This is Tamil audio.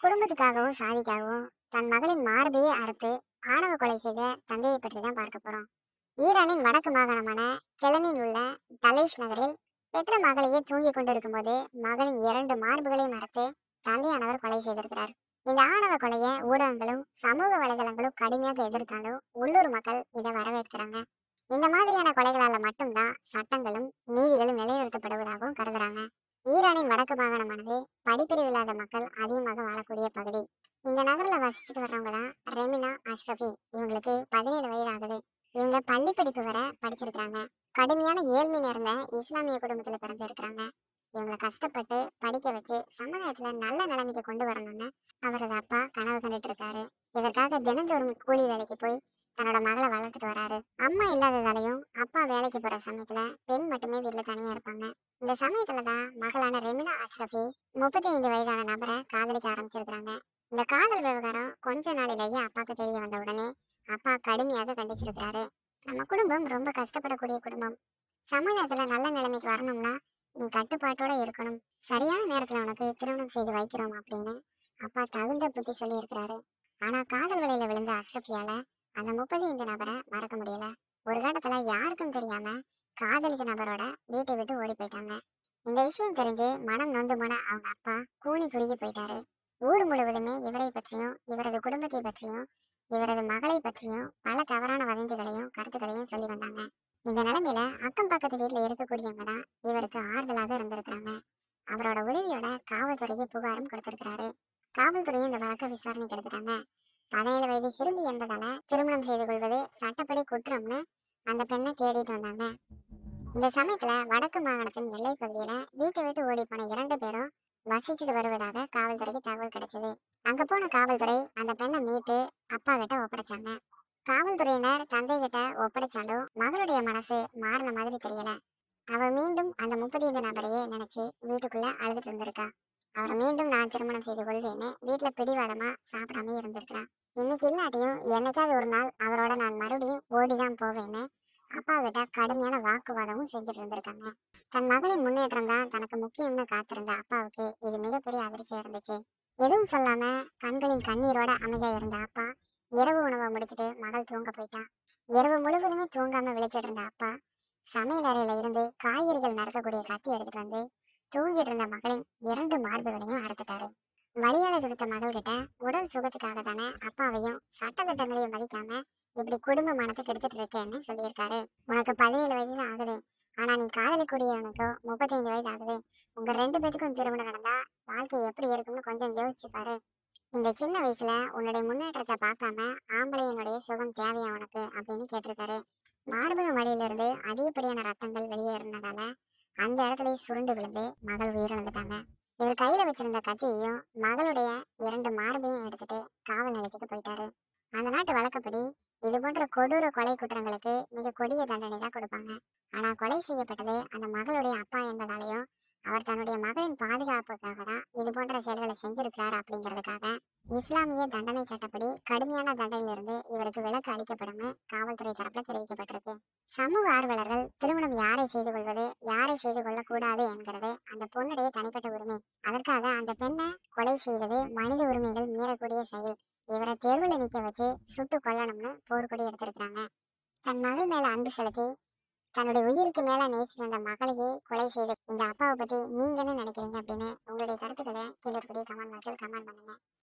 குடும்பத்துக்காகவும் சாதிக்காகவும் தன் மகளின் மார்பையே அறுத்து ஆணவ கொலை செய்த தந்தையை பற்றி தான் பார்க்க போறோம் ஈரானின் வடக்கு மாகாணமான தெலனில் உள்ள தலேஷ் நகரில் பெற்ற மகளையே தூங்கிக் கொண்டிருக்கும் போது மகளின் இரண்டு மார்புகளையும் அறுத்து தந்தையானவர் கொலை செய்திருக்கிறார் இந்த ஆணவ கொலையை ஊடகங்களும் சமூக வலைதளங்களும் கடுமையாக எதிர்த்தாலும் உள்ளூர் மக்கள் இதை வரவேற்கிறாங்க இந்த மாதிரியான கொலைகளால மட்டும்தான் சட்டங்களும் நீதிகளும் நிலைநிறுத்தப்படுவதாகவும் கருதுறாங்க ஈரானின் வடக்கு மாகாணமானது படிப்பறிவு இல்லாத மக்கள் அதிகமாக வாழக்கூடிய பகுதி இந்த நகர்ல வசிச்சுட்டு வர்றவங்க தான் ரெமினா அஷ்ரஃபி இவங்களுக்கு பதினேழு வயது ஆகுது இவங்க பள்ளி படிப்பு வரை படிச்சிருக்காங்க கடுமையான ஏழ்மை நிறைந்த இஸ்லாமிய குடும்பத்துல பிறந்திருக்கிறாங்க இவங்களை கஷ்டப்பட்டு படிக்க வச்சு சமுதாயத்துல நல்ல நிலைமைக்கு கொண்டு வரணும்னு அவரது அப்பா கனவு கண்டுட்டு இருக்காரு இதற்காக தினந்தோறும் கூலி வேலைக்கு போய் தன்னோட மகளை வளர்த்துட்டு வராரு அம்மா இல்லாததாலையும் அப்பா வேலைக்கு போற சமயத்துல பெண் மட்டுமே வீட்டுல தனியா இருப்பாங்க இந்த சமயத்துல தான் மகளான ரெமினா அஷ்ரஃபி முப்பத்தி ஐந்து வயதான நபரை காதலிக்க ஆரம்பிச்சிருக்காங்க இந்த காதல் விவகாரம் கொஞ்ச நாளிலேயே அப்பாவுக்கு தெரிய வந்த உடனே அப்பா கடுமையாக கண்டிச்சிருக்கிறாரு நம்ம குடும்பம் ரொம்ப கஷ்டப்படக்கூடிய குடும்பம் சமுதாயத்துல நல்ல நிலைமைக்கு வரணும்னா நீ கட்டுப்பாட்டோட இருக்கணும் சரியான நேரத்துல உனக்கு திருமணம் செய்து வைக்கிறோம் அப்படின்னு அப்பா தகுந்த புத்தி சொல்லி இருக்கிறாரு ஆனா காதல் வலையில விழுந்த அஷ்ரஃபியால அந்த முப்பது ஐந்து நபரை மறக்க முடியல ஒரு கட்டத்துல யாருக்கும் தெரியாம காதலிச்ச நபரோட வீட்டை விட்டு ஓடி போயிட்டாங்க இந்த விஷயம் தெரிஞ்சு மனம் நொந்து போன அவங்க அப்பா கூனி குறுகி போயிட்டாரு ஊர் முழுவதுமே இவரை பற்றியும் இவரது குடும்பத்தை பற்றியும் இவரது மகளை பற்றியும் பல தவறான வதந்திகளையும் கருத்துக்களையும் சொல்லி வந்தாங்க இந்த நிலைமையில அக்கம் பக்கத்து வீட்டுல இருக்கக்கூடியவங்க தான் இவருக்கு ஆறுதலாக இருந்திருக்கிறாங்க அவரோட உதவியோட காவல்துறைக்கு புகாரும் கொடுத்திருக்கிறாரு காவல்துறையும் இந்த வழக்கை விசாரணைக்கு எடுத்துட்டாங்க பதினேழு வயது சிறுமி என்பதால திருமணம் செய்து கொள்வது சட்டப்படி குற்றம்னு அந்த பெண்ணை தேடிட்டு வந்தாங்க இந்த சமயத்துல வடக்கு மாகாணத்தின் எல்லை பகுதியில வீட்டை விட்டு ஓடி போன இரண்டு பேரும் வசிச்சுட்டு வருவதாக காவல்துறைக்கு தகவல் கிடைச்சது அங்க போன காவல்துறை அந்த பெண்ணை மீட்டு அப்பா கிட்ட ஒப்படைச்சாங்க காவல்துறையினர் தந்தை கிட்ட ஒப்படைச்சாலும் மகளுடைய மனசு மாறின மாதிரி தெரியல அவ மீண்டும் அந்த முப்பத்தி ஐந்து நபரையே நினைச்சு வீட்டுக்குள்ள அழுதுட்டு இருந்திருக்கா அவரை மீண்டும் நான் திருமணம் செய்து கொள்வேன்னு வீட்டுல பிடிவாதமா சாப்பிடாம இருந்திருக்கிறா இன்னைக்கு இல்லாட்டியும் என்னைக்காவது ஒரு நாள் அவரோட நான் மறுபடியும் ஓடிதான் போவேன்னு அப்பா கிட்ட கடுமையான வாக்குவாதமும் செஞ்சுட்டு இருந்திருக்காங்க தன் மகளின் முன்னேற்றம் தான் தனக்கு முக்கியம்னு காத்திருந்த அப்பாவுக்கு இது மிகப்பெரிய அதிர்ச்சியா இருந்துச்சு எதுவும் சொல்லாம கண்களின் கண்ணீரோட அமைதியா இருந்த அப்பா இரவு உணவை முடிச்சிட்டு மகள் தூங்க போயிட்டான் இரவு முழுவதுமே தூங்காம விழிச்சிட்டு இருந்த அப்பா சமையல் அறையில இருந்து காய்கறிகள் நறுக்கக்கூடிய கத்தி எடுத்துட்டு வந்து தூங்கிட்டு இருந்த மகளின் இரண்டு மார்புகளையும் அறுத்துட்டாரு வழியால துடுத்த மகள்கிட்ட உடல் சுகத்துக்காக தானே அப்பாவையும் சட்டத்திட்டங்களையும் மதிக்காம இப்படி குடும்ப மனத்தை கெடுத்துட்டு இருக்கேன்னு சொல்லியிருக்காரு உனக்கு பதினேழு வயது தான் ஆகுது ஆனா நீ காதலிக்கூடியவனுக்கோ முப்பத்தைந்து வயது ஆகுது உங்க ரெண்டு பேத்துக்கும் திருமணம் நடந்தா வாழ்க்கை எப்படி இருக்கும்னு கொஞ்சம் யோசிச்சு பாரு இந்த சின்ன வயசுல உன்னுடைய முன்னேற்றத்தை பார்க்காம ஆம்பளையனுடைய சுகம் தேவையா உனக்கு அப்படின்னு கேட்டிருக்காரு மார்பக மடியிலிருந்து அதிகப்படியான ரத்தங்கள் வெளியே இருந்ததால அந்த இடத்துலயே சுருண்டு விழுந்து மகள் உயிரிழந்துட்டாங்க இவர் கையில வச்சிருந்த கத்தியையும் மகளுடைய இரண்டு மார்பையும் எடுத்துட்டு காவல் நிலையத்துக்கு போயிட்டாரு அந்த நாட்டு வழக்கப்படி இது போன்ற கொடூர கொலை குற்றங்களுக்கு மிக கொடிய தண்டனை தான் கொடுப்பாங்க ஆனா கொலை செய்யப்பட்டது அந்த மகளுடைய அப்பா என்பதாலையும் அவர் தன்னுடைய மகளின் பாதுகாப்புக்காக தான் இது போன்ற செயல்களை செஞ்சிருக்கிறார் அப்படிங்கிறதுக்காக இஸ்லாமிய தண்டனை சட்டப்படி கடுமையான தண்டனையிலிருந்து இவருக்கு விலக்கு அளிக்கப்படும் காவல்துறை தரப்புல தெரிவிக்கப்பட்டிருக்கு சமூக ஆர்வலர்கள் திருமணம் யாரை செய்து கொள்வது யாரை செய்து கொள்ளக்கூடாது என்கிறது அந்த பொண்ணுடைய தனிப்பட்ட உரிமை அதற்காக அந்த பெண்ணை கொலை செய்வது மனித உரிமைகள் மீறக்கூடிய செயல் இவரை தேர்வுல நிக்க வச்சு சுட்டு கொல்லணும்னு போர்க்கொடி எடுத்திருக்கிறாங்க தன் மகள் மேல அன்பு செலுத்தி தன்னுடைய உயிருக்கு மேல நேசிச்சு வந்த மகளையே கொலை செய்து இந்த அப்பாவை பத்தி நீங்க என்ன நினைக்கிறீங்க அப்படின்னு உங்களுடைய கருத்துக்களை கீழே இருக்கக்கூடிய கமெண்ட் பாக்ஸில் கமெண்ட் பண்ணுங்க